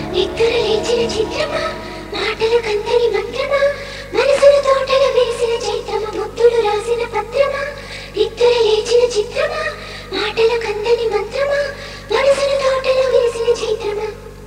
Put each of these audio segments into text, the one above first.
నిద్ర లేచిన చిత్రమా మాటల కందని మంత్రమా మనసుల తోటల వేసిన చైత్రమా ముద్దులు రాసిన పత్రమా నిద్ర లేచిన చిత్రమా మాటల కందని మంత్రమా మనసుల తోటలో వేసిన చైత్రమా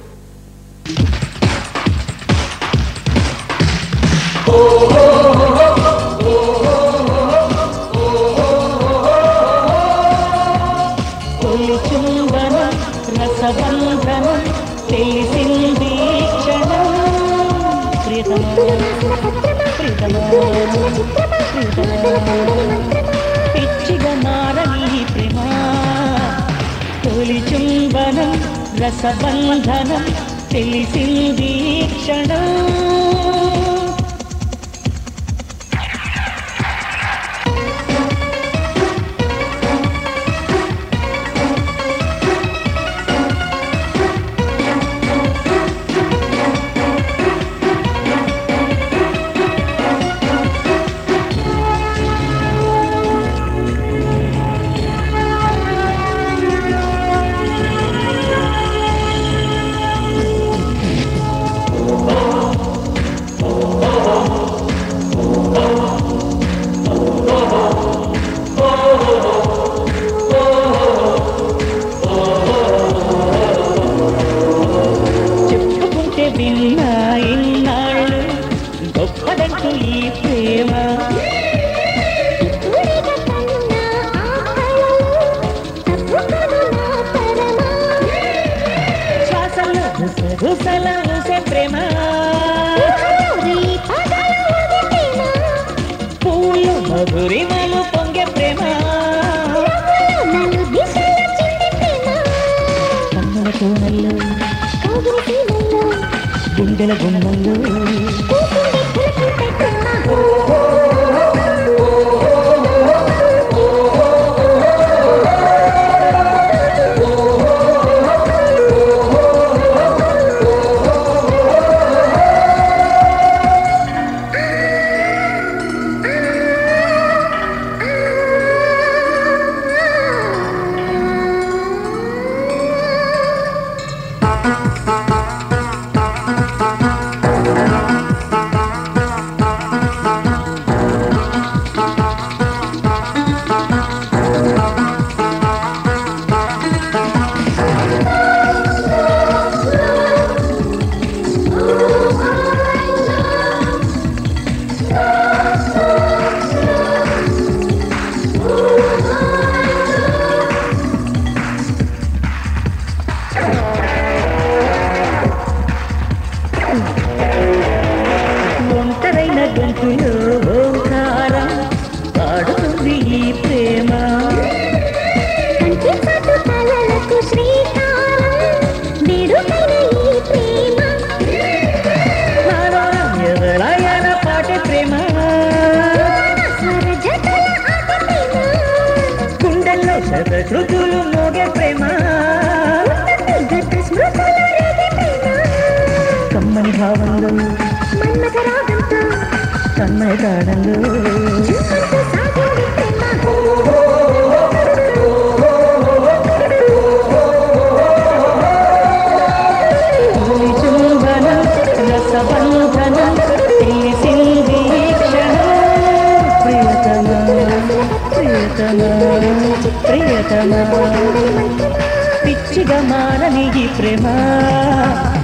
తొలి చుంబన రసబంధన తెలిసింది ఈ క్షణం ప్రియతమా ప్రియతమా ప్రియతమా పిచ్చిగా మారని ఈ ప్రేమ తొలి చుంబనం రసబంధనం తెలిసింది ఈ క్షణం చెప్పుకుంటే విన్నా ఇన్నాళ్ళు గొప్పదంటూ ఈ ప్రేమ ఊరిగా కన్నా ఆ కళలు తప్పుకొను నా పరమా శ్వాసలు గుసగుసల ఊసే ప్రేమ ఊహలోని పదాల ఊగితేనా పూలు మధురిమలు పొంగే ప్రేమ నన్ను దిశలో చిందితేనా కన్నుల కోణల్లో కౌగిలి తీరంలో గుండెల గుమ్మంలో కూకుండే పులకింతే ప్రేమ ఒంటరైన గొంతులో ఓంకారం పాడుతుంది ఈ ప్రేమ కంటి పాటు కలలకు శ్రీకారం విడుదల ఈ ప్రేమ నాలో ఎవరాయన పాటే ప్రేమ స్వర జతల ఆట ప్రేమ గుండెల్లో శతశృతులు మోగే ప్రేమ గత స్మృతుల రేగే ప్రేమ కమ్మని భావంలో మన్మథ రాగంతో కన్నయ్య తాడంలో చూసుకుంటూ సాగింది ప్రేమ తొలి చుంబనం రసబంధనం తెలిసింది ఈ క్షణం ప్రియతమా ప్రియతమా ప్రియతమా పిచ్చిగా మారని ఈ ప్రేమ